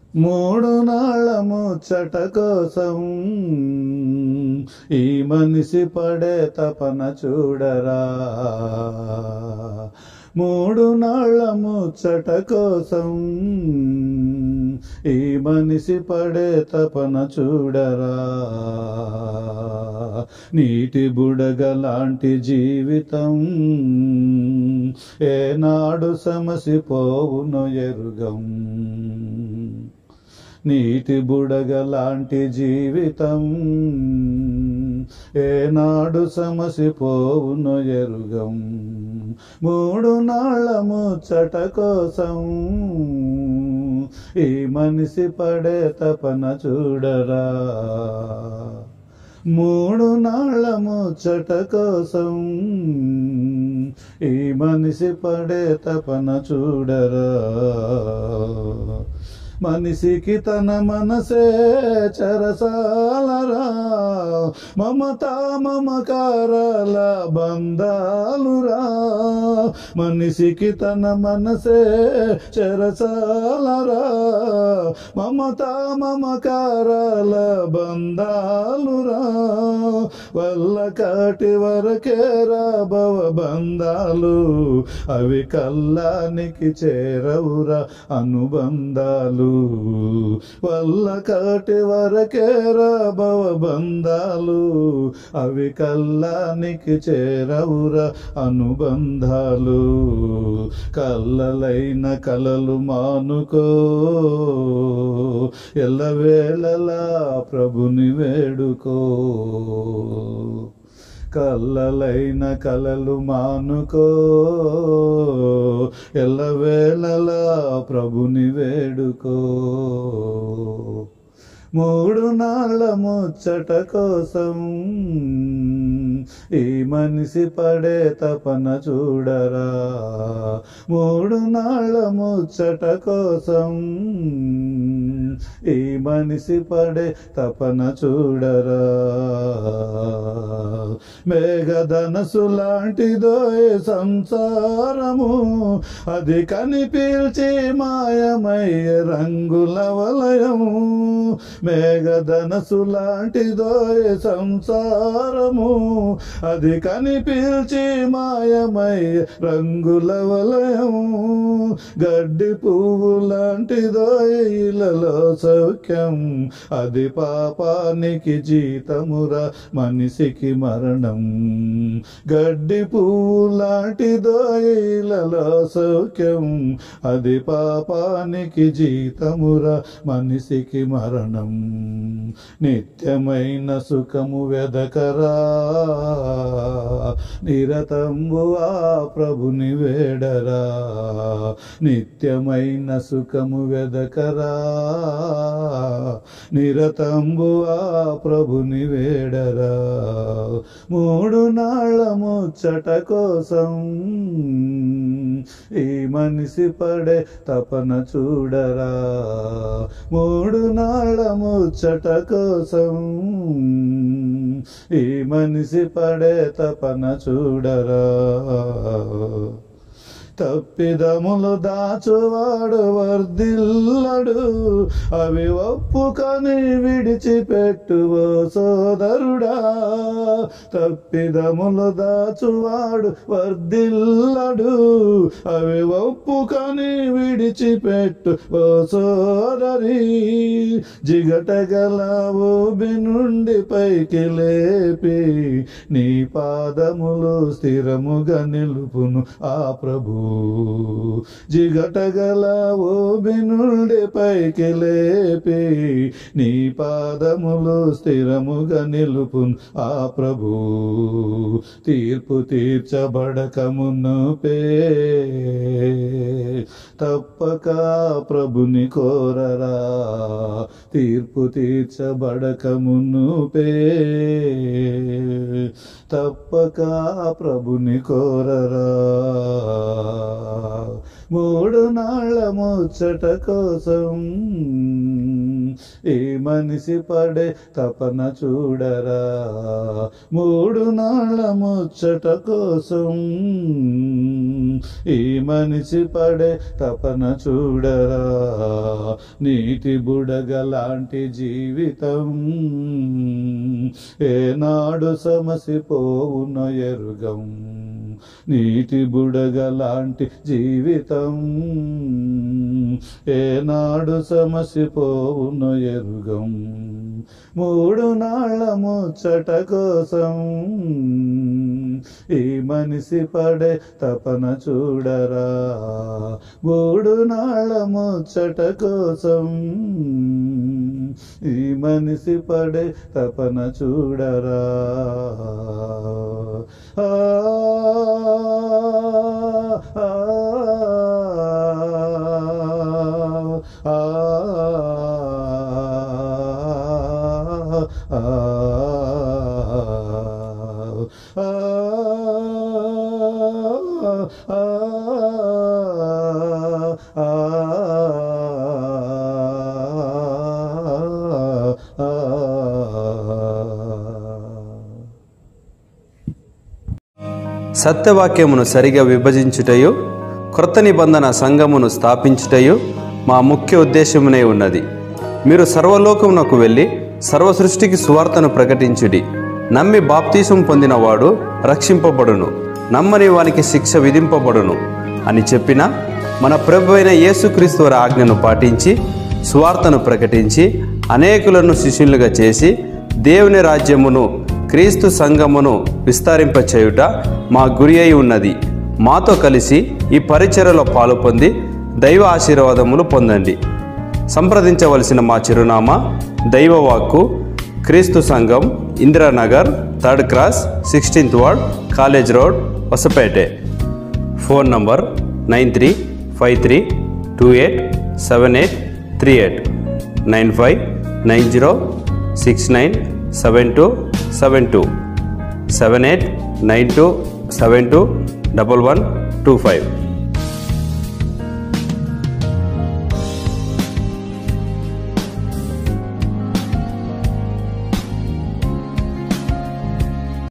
మూడు నాళ్ళ ముచ్చట కోసం ఈ మనిషి పడే తపన చూడరా మూడు నాళ్ళ ముచ్చట కోసం ఈ మనిషి పడే తపన చూడరా నీటి బుడగ లాంటి జీవితం ఏనాడు సమసిపోవును ఎరుగం నీటి బుడగ లాంటి జీవితం ఏనాడు సమసిపోవును ఎరుగం మూడు నాళ్ళ ముచ్చట కోసం ఈ మనిషి పడే తపన చూడరా మూడు నాళ్ళ ముచ్చట కోసం ఈ మనిషి పడే తపన చూడరా మనిషికి తన మనసే చరసాలరా మమతా మమకారాల బంధాలురా మనిషికి తన మనసే చరసాలరా మమతా మమకారాల బంధాలురా వల్ల కాటి వరకేరా భవ బంధాలు అవి కల్లానికి చేరవురా అనుబంధాలు వల్ల కాటి వరకేరా భవ బంధాలు అవి కల్లానికి చేరవురా అనుబంధాలు కల్లలైన కలలు మానుకో ఎల్లవేళలా ప్రభుని వేడుకో కల్లలైన కలలు మానుకో ఎల్లవేళలా ప్రభుని వేడుకో మూడు నాళ్ళ ముచ్చట కోసం ఈ మనిషి పడే తపన చూడరా మూడు నాళ్ళ ముచ్చట కోసం ఈ మనిషి పడే తపన చూడరా మేఘధనసు లాంటిదో ఏ సంసారము అది కనిపీల్చి మాయమయ్యే రంగుల వలయము మేఘధనసు లాంటిదో ఏ సంసారము అది కనిపీల్చి మాయమయ్యే రంగుల వలయము గడ్డి పువ్వు లాంటిదో ఇలలో సౌఖ్యం అది పాపానికి జీతమురా మనిషికి మరణం గడ్డి పువ్వు లాంటిదో ఇలలో సౌఖ్యం అది పాపానికి జీతమురా మనిషికి మరణం నిత్యమైన సుఖము వెదకరా నిరతంబు ఆ ప్రభుని వేడరా నిత్యమైన సుఖము వెదకరా నిరతంబు ఆ ప్రభుని వేడరా మూడు నాళ్ళ ముచ్చట కోసం ఈ మనిషి పడే తపన చూడరా మూడు నాళ్ళ ముచ్చట కోసం ఈ మనిషి పడే తపన చూడరా తప్పిదములు దాచువాడు వర్ధిల్లడు అవి ఒప్పుకొని విడిచిపెట్టువో సోదరుడా తప్పిదములు దాచువాడు వర్ధిల్లడు అవి ఒప్పుకొని విడిచిపెట్టు ఓ సోదరి జిగటగల ఊబి నుండి పైకి లేపి నీ పాదములు స్థిరముగా నిలుపును ఆ ప్రభు జిగటగల ఓబి నుండి పైకి లేపి నీ పాదములు స్థిరముగా నిలుపును ఆ ప్రభు తీర్పు తీర్చబడక మునుపే తప్పక ప్రభుని కోరరా తీర్పు తీర్చబడక మునుపే తప్పక ప్రభుని కోరరా మూడు నాళ్ళ ముచ్చట కోసం ఈ మనిషి పడే తపన చూడరా మూడు నాళ్ళ ముచ్చట కోసం ఈ మనిషి పడే తపన చూడరా నీటి బుడగ లాంటి జీవితం ఏనాడు సమసిపోవున ఎరుగం నీటి బుడగ లాంటి జీవితం ఏనాడు సమసిపోవున ఎరుగం మూడు నాళ్ళ ముచ్చట కోసం ఈ మనిషి పడే తపన చూడరా మూడు నాళ్ళ ముచ్చట కోసం ఈ మనిషి పడే తపన చూడరా ఆ, ఆ, ఆ, ఆ, సత్యవాక్యమును సరిగా విభజించుటయు క్రొత్త నిబంధన సంఘమును స్థాపించుటయు మా ముఖ్య ఉద్దేశమునే ఉన్నది మీరు సర్వలోకమునకు వెళ్ళి సర్వ సృష్టికి సువార్తను ప్రకటించుడి నమ్మి బాప్తీసం పొందినవాడు రక్షింపబడును నమ్మని వానికి శిక్ష విధింపబడును అని చెప్పిన మన ప్రభు అయిన యేసుక్రీస్తు వారి ఆజ్ఞను పాటించి సువార్తను ప్రకటించి అనేకులను శిష్యులుగా చేసి దేవుని రాజ్యమును క్రీస్తు సంఘమును విస్తరింపచేయుట మా గురి అయి ఉన్నది మాతో కలిసి ఈ పరిచర్యలో పాలు పొంది దైవ ఆశీర్వాదములు పొందండి సంప్రదించవలసిన మా చిరునామా దైవవాక్కు క్రీస్తు సంఘం Indiranagar third cross sixteenth ward college road Vasapete phone number nine three five three two eight seven eight three eight nine five nine zero six nine seven two seven two seven eight nine two seven two double one two five